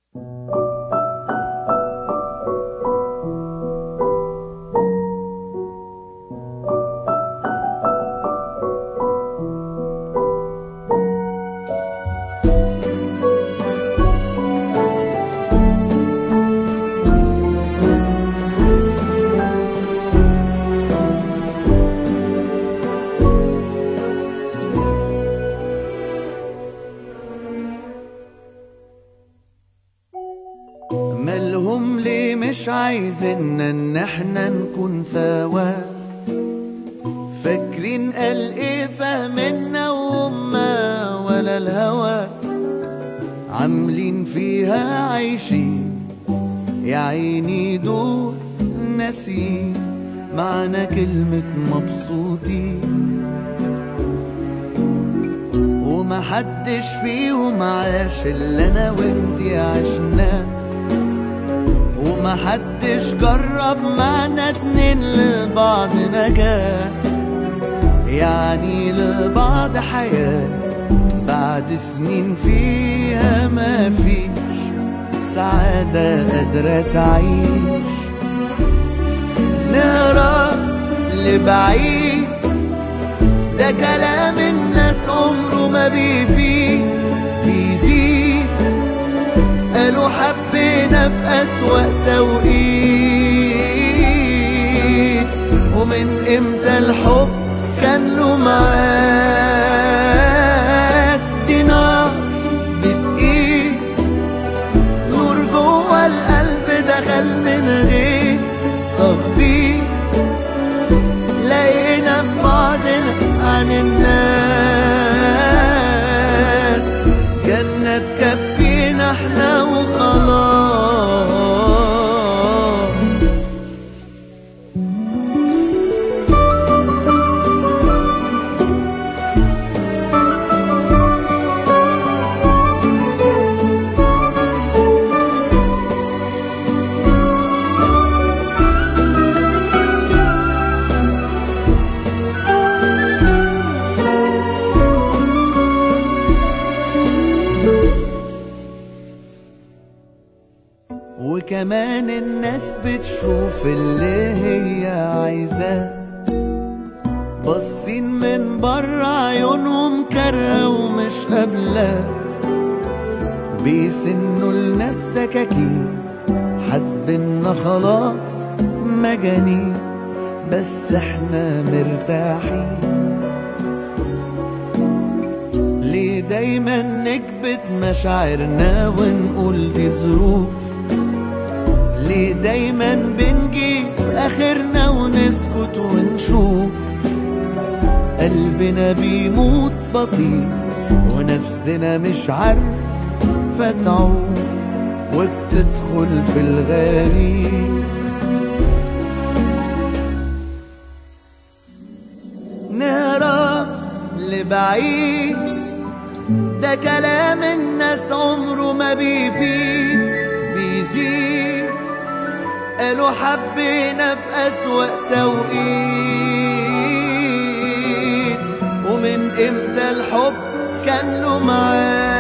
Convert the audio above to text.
مالهم ليه مش عايزيننا ان احنا نكون سوا فاكرين قال ايه فاهمنا وهما ولا الهوى عاملين فيها عايشين يا عيني دول ناسين معنى كلمة مبسوطين ومحدش فيهم عاش اللي انا وانتي عشناه ومحدش جرب معنا اتنين لبعض نجاة يعني لبعض حياة بعد سنين فيها ما فيش سعادة قادرة تعيش نهرب لبعيد ده كلام الناس عمره ما بيفيد بيزيد قالوا حبينا في أسوأ توقيت ومن امتى الحب كان له معاد دي نار بتقيد نور جوه القلب دخل من غير تخبيط لقينا في بعضنا عن الناس جنة تكفينا احنا وخلاص وكمان الناس بتشوف اللي هي عايزاه باصين من بره عيونهم كارهه ومش قابله بيسنوا لنا السكاكين حاسبنا خلاص مجانين بس احنا مرتاحين ليه دايما نكبت مشاعرنا ونقول دي ظروف ليه دايما بنجيب اخرنا ونسكت ونشوف قلبنا بيموت بطيء ونفسنا مش عارفة تعوم وبتدخل في الغريب نهرب لبعيد ده كلام الناس عمره ما بيفيد بيزيد قالوا حبينا في أسوأ توقيت ومن امتى الحب كان له معاد